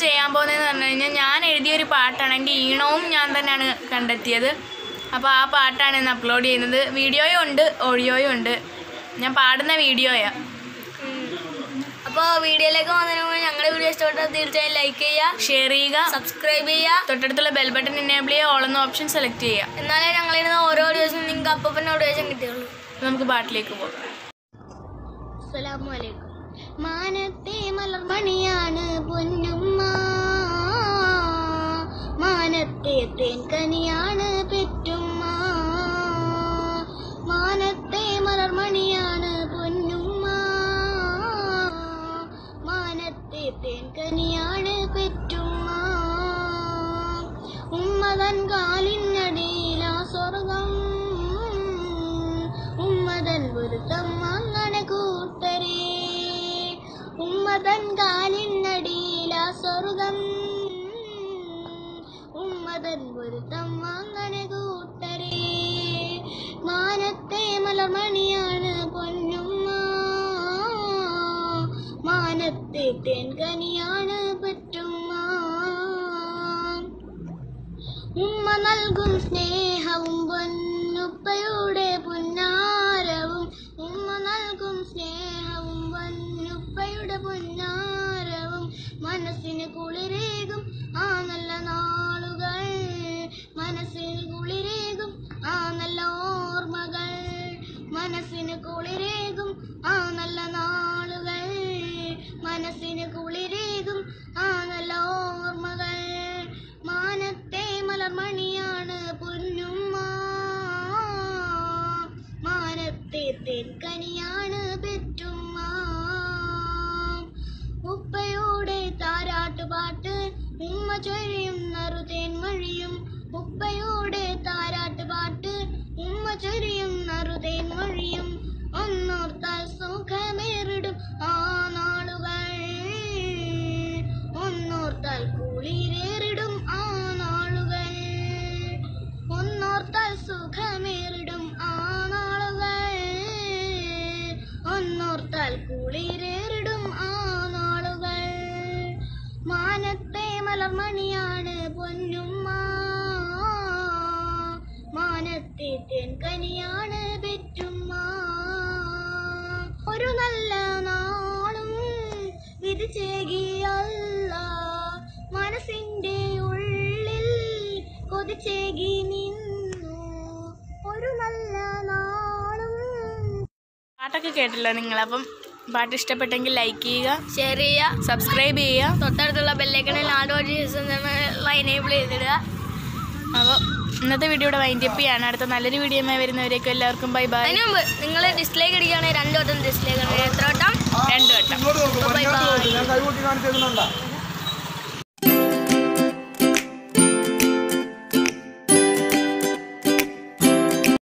ചെയ്യാൻ പോകുന്നതെന്ന് പറഞ്ഞു കഴിഞ്ഞാൽ ഞാൻ എഴുതിയൊരു പാട്ടാണ് എൻ്റെ ഈണവും ഞാൻ തന്നെയാണ് കണ്ടെത്തിയത് അപ്പോൾ ആ പാട്ടാണ് ഇന്ന് അപ്ലോഡ് ചെയ്യുന്നത് വീഡിയോയും ഉണ്ട് ഓഡിയോയും ഉണ്ട് ഞാൻ പാടുന്ന വീഡിയോയാണ് അപ്പോൾ വീഡിയോയിലേക്ക് വന്നതിന് മുമ്പ് ഞങ്ങളുടെ വീഡിയോ ഇഷ്ടപ്പെട്ടാൽ തീർച്ചയായും ലൈക്ക് ചെയ്യുക ഷെയർ ചെയ്യുക സബ്സ്ക്രൈബ് ചെയ്യുക തൊട്ടടുത്തുള്ള ബെൽ ബട്ടൺ എനേബിൾ ചെയ്യുക ഓളെന്ന ഓപ്ഷൻ സെലക്ട് ചെയ്യുക എന്നാലേ ഞങ്ങളിടുന്ന ഓരോ ദിവസവും നിങ്ങൾക്ക് അപ്പം നോട്ടിഫിക്കേഷൻ കിട്ടുകയുള്ളൂ നമുക്ക് പാട്ടിലേക്ക് പോകാം അസ്സലാമലൈക്കും മാനത്തെ മലർമണിയാണ് പൊന്നുമ്മ മാനത്തെ തേൻകനിയാണ് പെറ്റുമ്മ മാനത്തെ മലർമണിയാണ് പൊന്നുമ്മ മാനത്തെ തേൻകനിയാണ് പെറ്റുമ്മ ഉമ്മതൻ കാലിനടിയിലാ സ്വർഗം ഉമ്മതൻ പൊരുത്തം അങ്ങനെ കൂട്ടരേ ഉമ്മതൻ കാലിനടിയിലാ സ്വർഗം ഉമ്മതൻ പൊരുത്തം അങ്ങനെ കൂട്ടരേ മാനത്തെ മലമണിയാണ് പൊന്നുമ്മ മാനത്തെ തേൻകനിയാണ് പറ്റുമ്മ ഉമ്മ നൽകും സ്നേഹവും പൊന്നുപ്പയുടെ പുന്നാരവും ഉമ്മ നൽകും സ്നേഹവും പൊന്നുപ്പയുടെ പുന്നാരവും മനസ്സിന് കുളിരേകും ആ നല്ല നാളുകൾ മനസ്സിന് കുളിരേകും ആ നല്ല ഓർമ്മകൾ മനസ്സിന് കുളിരേകും ആ നല്ല നാളുകൾ മനസ്സിന് കുളിരേകും ആ നല്ല ഓർമ്മകൾ മാനത്തെ മലർമണിയാണ് പൊന്നുമ്മ മാനത്തെ തെൻകനിയാണ് പെറ്റുമ്മ ഉപ്പയുടെ താരാട്ടുപാട്ട് ഉമ്മ ചൊരിയും നറുതേൻ മൊഴിയും ഉപ്പയുടെ താരാട്ടുപാട്ട് ഉമ്മ ചൊരിയും നറുതേൻ മൊഴിയും ഒന്നോർത്താൽ സുഖമേറിടും ആ നാളുകൾ ഒന്നോർത്താൽ കുളിരേറിടും ആ നാളുകൾ ഒന്നോർത്താൽ സുഖമേറിടും ആ നാളുകൾ ഒന്നോർത്താൽ കുളിരേറിടും ആ നാളുകൾ മാനത്തെ മലർമണിയാണ് പൊന്നുമ്മ മാനത്തെ തെൻകനിയാണ് പെറ്റുമ്മ ഒരു നല്ല നാളും വിധിച്ചേകിയല്ല മനസ്സിന്റെ ഉള്ളിൽ കൊതിച്ചേകി നിന്നു ഒരു നല്ല നാളും പാട്ടൊക്കെ കേട്ടല്ലോ നിങ്ങളപ്പം പാട്ട് ഇഷ്ടപ്പെട്ടെങ്കിൽ ലൈക്ക് ചെയ്യുക ഷെയർ ചെയ്യുക സബ്സ്ക്രൈബ് ചെയ്യുക തൊട്ടടുത്തുള്ള ബെല്ലേക്കണിൽ നാല് എനേബിൾ ചെയ്തിടുക അപ്പോൾ ഇന്നത്തെ വീഡിയോ ഇവിടെ വൈൻഡ് അപ്പ് ചെയ്യാണ് അടുത്ത നല്ലൊരു വീഡിയോയുമായി വരുന്നവരേക്കും എല്ലാവർക്കും ബൈ ബൈ അതിന് മുമ്പ് നിങ്ങൾ ഡിസ്ലൈക്ക് അടിക്കുകയാണെങ്കിൽ രണ്ട് വട്ടം ഡിസ്ലൈക്ക് എത്ര വട്ടം രണ്ട് വട്ടം ഇങ്ങോട്ട് കൊടുക്കും Bye bye. ഞാൻ കൈകൂട്ടി കാണിച്ചേക്കുന്നുണ്ടോ